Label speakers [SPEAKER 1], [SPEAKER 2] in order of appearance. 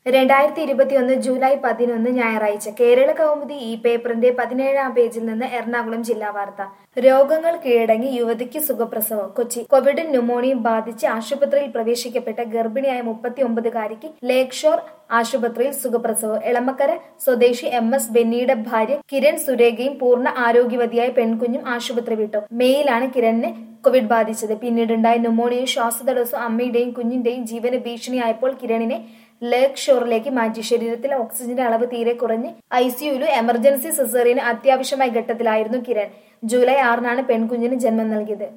[SPEAKER 1] രണ്ടായിരത്തി ഇരുപത്തിയൊന്ന് ജൂലൈ പതിനൊന്ന് ഞായറാഴ്ച കേരള കൗമുദി ഈ പേപ്പറിന്റെ പതിനേഴാം പേജിൽ നിന്ന് എറണാകുളം ജില്ലാ വാർത്ത രോഗങ്ങൾ കീഴടങ്ങി യുവതിക്ക് സുഖപ്രസവം കൊച്ചി കോവിഡ് ന്യൂമോണിയം ബാധിച്ച് ആശുപത്രിയിൽ പ്രവേശിക്കപ്പെട്ട ഗർഭിണിയായ മുപ്പത്തിയൊമ്പതുകാരിക്ക് ലേക്ക് ഷോർ ആശുപത്രിയിൽ സുഖപ്രസവം എളമക്കര സ്വദേശി എം എസ് ബെന്നിയുടെ ഭാര്യ കിരൺ സുരേഖയും പൂർണ്ണ ആരോഗ്യവതിയായ പെൺകുഞ്ഞും ആശുപത്രി വിട്ടു മെയിലാണ് കിരണിന് കോവിഡ് ബാധിച്ചത് പിന്നീടുണ്ടായ ന്യൂമോണിയയും ശ്വാസതടസ്സവും അമ്മയുടെയും കുഞ്ഞിന്റെയും ജീവന് ഭീഷണിയായപ്പോൾ കിരണിനെ ലേക്ക് ഷോറിലേക്ക് മാറ്റി ശരീരത്തിൽ ഓക്സിജന്റെ അളവ് തീരെ കുറഞ്ഞ് ഐസിയുയിലും എമർജൻസി സിസേറിയന് അത്യാവശ്യമായ ഘട്ടത്തിലായിരുന്നു കിരൺ ജൂലൈ ആറിനാണ് പെൺകുഞ്ഞിന് ജന്മം നൽകിയത്